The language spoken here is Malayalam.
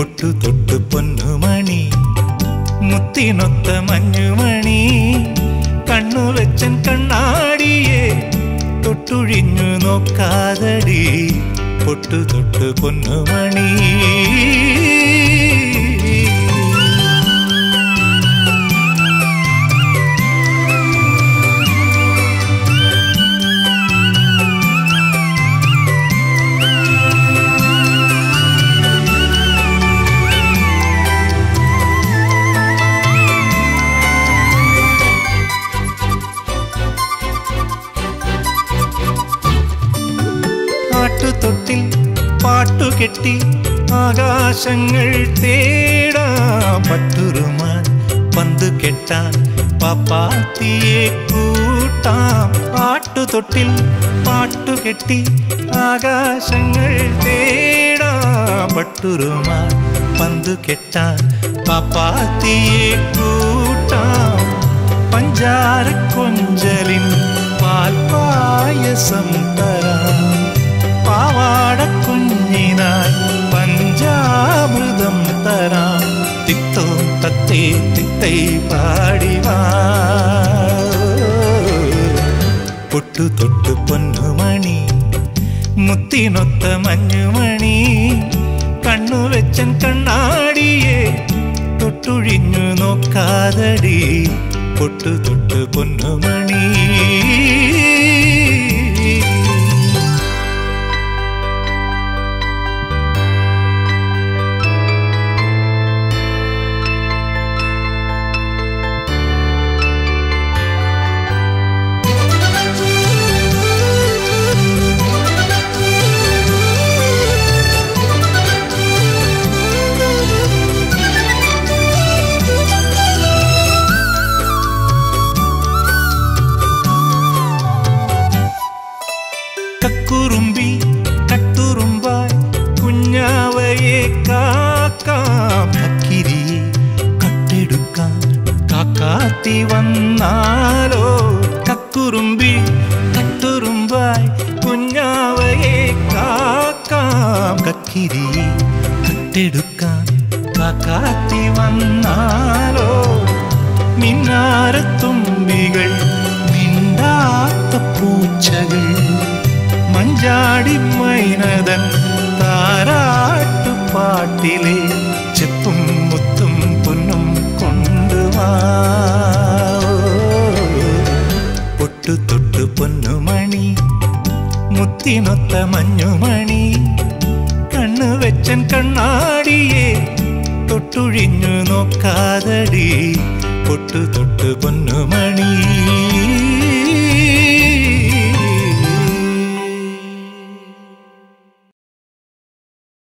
പൊട്ടു തൊട്ടു പൊന്നുമണി മുത്തിനൊത്ത മഞ്ഞുമണി കണ്ണു വെച്ചൻ കണ്ണാടിയെ തൊട്ടുഴിഞ്ഞു നോക്കാതടി പൊട്ടു തൊട്ടു പൊന്നുമണി ആട്ടുതൊട്ടിൽ പാട്ടുകെട്ടി ആകാശങ്ങൾ തേടാം പട്ടുറുമാൻ പന്ത് കെട്ടാൻ പപ്പാത്തിയെ കൂട്ടാം ആട്ടുതൊട്ടിൽ പാട്ടുകെട്ടി ആകാശങ്ങൾ തേടാം പട്ടുറുമാൻ പന്ത് കെട്ടാൻ പപ്പാത്തിയെ കൂട്ടാം പഞ്ചാര കൊഞ്ചലിൻ പാൽപായസം തരാം പാവാട കുഞ്ഞിനായി പഞ്ചാമൃതം തരാം തിത്തോ തത്തേ തിത്തൈ പാടിവാ പൊട്ടു തൊട്ടു പൊന്നുമണി മുത്തിനൊത്ത മഞ്ഞുമണി കണ്ണു വെച്ചൻ കണ്ണാടിയെ തൊട്ടുഴിഞ്ഞു നോക്കാതടി പൊട്ടു തൊട്ടു പൊന്നുമണി കക്കുറുമ്പി കട്ടുറുമ്പായി കുഞ്ഞാവയെ കാക്കാം കക്കിരിയെ കട്ടെടുക്കാൻ കാക്കാത്തി വന്നാലോ കക്കുറുമ്പി കട്ടുറുമ്പായി കുഞ്ഞാവയെ കാക്കാം കക്കിരിയെ കട്ടെടുക്കാൻ കാക്കാത്തി വന്നാലോ മിന്നാരത്തുമ്പികൾ മിണ്ടാത്ത പൂച്ചകൾ മഞ്ചാടി മൈനതൻ താരാട്ടുപാട്ടിലെ ചെപ്പും മുത്തും പൊന്നും കൊണ്ടുവാ പൊട്ടു തൊട്ടു പൊന്നുമണി മുത്തിനൊത്ത മഞ്ഞുമണി കണ്ണു വെച്ചൻ കണ്ണാടിയെ തൊട്ടുഴിഞ്ഞു നോക്കാതടി പൊട്ടു തൊട്ടു പൊന്നുമണി